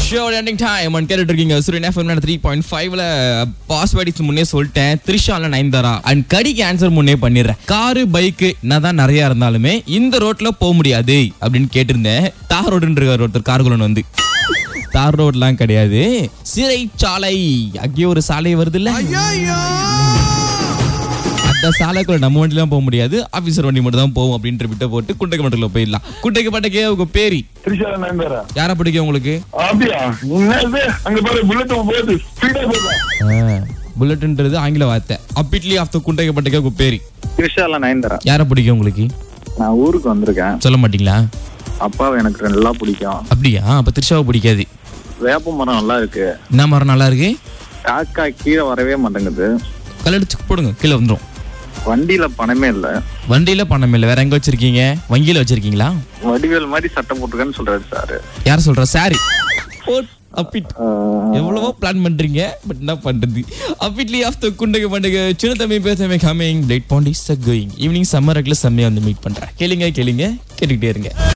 show ending time and கேட்டுட்டு இருக்கீங்க சூரியன் எஃப்எம் த்ரீ பாயிண்ட் ஃபைவ்ல பாஸ்வேர்டிஸ் முன்னே சொல்லிட்டேன் த்ரிஷால நைன்தாரா அண்ட் கடிக்கு ஆன்சர் முன்னே பண்ணிடுறேன் காரு பைக்கு என்னதான் நிறைய இருந்தாலுமே இந்த ரோட்ல போக முடியாது அப்படின்னு கேட்டிருந்தேன் தார் ரோடுன்ற ஒருத்தர் கார்குலன் வந்து தார் ரோட்லாம் கிடையாது சிறைச்சாலை அங்கே ஒரு சாலை வருது இல்ல அந்த சாலைக்குள்ள நம்ம வண்டிலாம் போக முடியாது ஆபீசர் வண்டி மட்டும் தான் போகும் அப்படின்ற விட்ட போட்டு குட்டைக்கு மட்டும் போயிடலாம் குட்டைக்கு பட்டக்கே உங்க பேரி திரிஷா நயன்தாரா யாரை பிடிக்கும் உங்களுக்கு அப்படியா என்னது அங்க பாரு புல்லட் போகுது ஸ்பீடா போகுதா புல்லட்ன்றது ஆங்கில வார்த்தை அப்பிட்லி ஆஃப் த குண்டைக்கு பட்டக்கே உங்க பேரி த்ரிஷால நயன்தாரா யாரை பிடிக்கும் உங்களுக்கு நான் ஊருக்கு வந்திருக்கேன் சொல்ல மாட்டீங்களா அப்பாவை எனக்கு நல்லா பிடிக்கும் அப்படியா அப்ப திருஷாவை பிடிக்காது வேப்ப மரம் நல்லா இருக்கு என்ன மரம் நல்லா இருக்கு காக்கா கீழே வரவே மாட்டேங்குது கல்லடிச்சு போடுங்க கீழே வந்துரும் வண்டியில பணமே இல்ல வண்டியில பணம் இல்லை வேற எங்க வச்சிருக்கீங்க வங்கியில வச்சிருக்கீங்களா வடிவேல் மாதிரி சட்டை போட்டிருக்கேன்னு சொல்றாரு சாரு யார் சொல்றா சாரி அப்பிட் எவ்வளவோ பிளான் பண்றீங்க பட் என்ன பண்றது அப்பிட்லி ஆஃப் த குண்டக பண்டக சின்ன தம்பி பேசமே கமிங் லைட் பாண்டி சக் கோயிங் ஈவினிங் சம்மர் ரெகுலர் செம்மையா வந்து மீட் பண்றேன் கேளுங்க கேளுங்க கேட்டுக்கிட்டே இருங்க